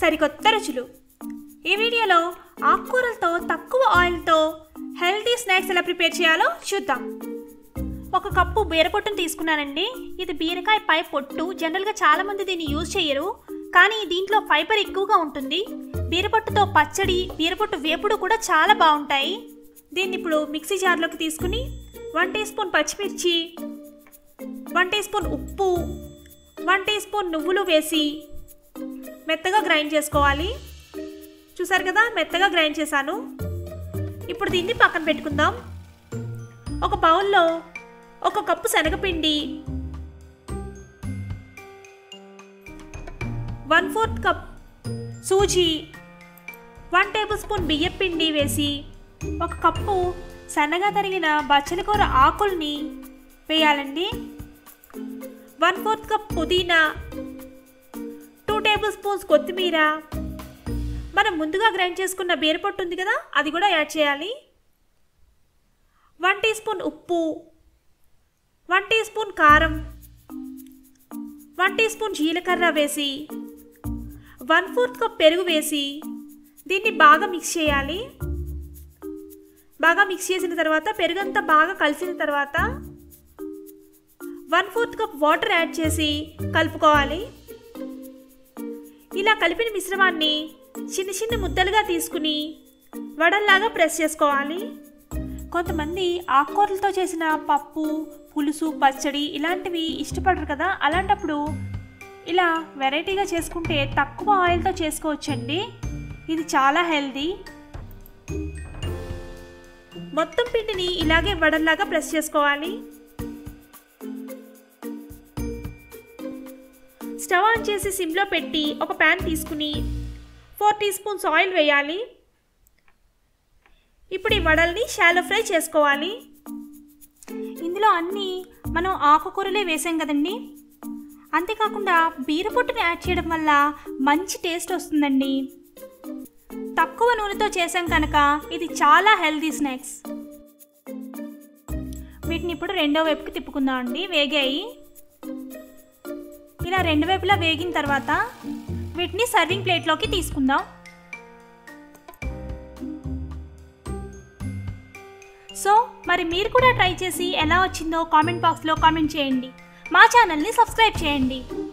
సరికొత్త రుచులు ఈ వీడియోలో ఆకుకూరలతో తక్కువ ఆయిల్తో హెల్తీ స్నాక్స్ ఎలా ప్రిపేర్ చేయాలో చూద్దాం ఒక కప్పు బీరపొట్టును తీసుకున్నానండి ఇది బీరకాయ పై పొట్టు జనరల్గా చాలామంది దీన్ని యూజ్ చేయరు కానీ దీంట్లో ఫైబర్ ఎక్కువగా ఉంటుంది బీరపొట్టుతో పచ్చడి బీరపొట్టు వేపుడు కూడా చాలా బాగుంటాయి దీన్ని ఇప్పుడు మిక్సీ జార్లోకి తీసుకుని వన్ టీ స్పూన్ పచ్చిమిర్చి వన్ టీ స్పూన్ ఉప్పు వన్ టీ స్పూన్ నువ్వులు వేసి మెత్తగా గ్రైండ్ చేసుకోవాలి చూసారు కదా మెత్తగా గ్రైండ్ చేశాను ఇప్పుడు దీన్ని పక్కన పెట్టుకుందాం ఒక బౌల్లో ఒక కప్పు శనగపిండి one fourth cup sooji one tablespoon బియ్యం పిండి వేసి ఒక కప్పు సన్నగా తరిగిన బచ్చలికూర ఆకుల్ని వేయాలండి వన్ ఫోర్త్ కప్ పుదీనా టూ టేబుల్ స్పూన్స్ కొత్తిమీర మనం ముందుగా గ్రైండ్ చేసుకున్న బీరపొట్టు ఉంది కదా అది కూడా యాడ్ చేయాలి వన్ టీ స్పూన్ ఉప్పు వన్ టీ స్పూన్ కారం వన్ టీ స్పూన్ జీలకర్ర వేసి వన్ ఫోర్త్ కప్ పెరుగు వేసి దీన్ని బాగా మిక్స్ చేయాలి బాగా మిక్స్ చేసిన తర్వాత పెరుగంతా బాగా కలిసిన తర్వాత one fourth cup water add చేసి కలుపుకోవాలి ఇలా కలిపిన మిశ్రమాన్ని చిన్న చిన్న ముద్దలుగా తీసుకుని వడల్లాగా ప్రెస్ చేసుకోవాలి కొంతమంది ఆకుకూరలతో చేసిన పప్పు పులుసు పచ్చడి ఇలాంటివి ఇష్టపడరు కదా అలాంటప్పుడు ఇలా వెరైటీగా చేసుకుంటే తక్కువ ఆయిల్తో చేసుకోవచ్చండి ఇది చాలా హెల్దీ మొత్తం పిండిని ఇలాగే వడల్లాగా ప్రెస్ చేసుకోవాలి స్టవ్ ఆన్ చేసి సిమ్లో పెట్టి ఒక ప్యాన్ తీసుకుని ఫోర్ టీ స్పూన్స్ ఆయిల్ వేయాలి ఇప్పుడు ఈ వడల్ని షాలో ఫ్రై చేసుకోవాలి ఇందులో అన్నీ మనం ఆకుకూరలే వేసాం కదండి అంతేకాకుండా బీరపొట్టుని యాడ్ చేయడం వల్ల మంచి టేస్ట్ వస్తుందండి తక్కువ నూనెతో చేసాం కనుక ఇది చాలా హెల్తీ స్నాక్స్ వీటిని ఇప్పుడు రెండో వైపుకి తిప్పుకుందాం అండి వేగాయి ఇలా రెండు వైపులా వేగిన తర్వాత వీటిని సర్వింగ్ ప్లేట్లోకి తీసుకుందాం సో మరి మీరు కూడా ట్రై చేసి ఎలా వచ్చిందో కామెంట్ బాక్స్లో కామెంట్ చేయండి మా ఛానల్ని సబ్స్క్రైబ్ చేయండి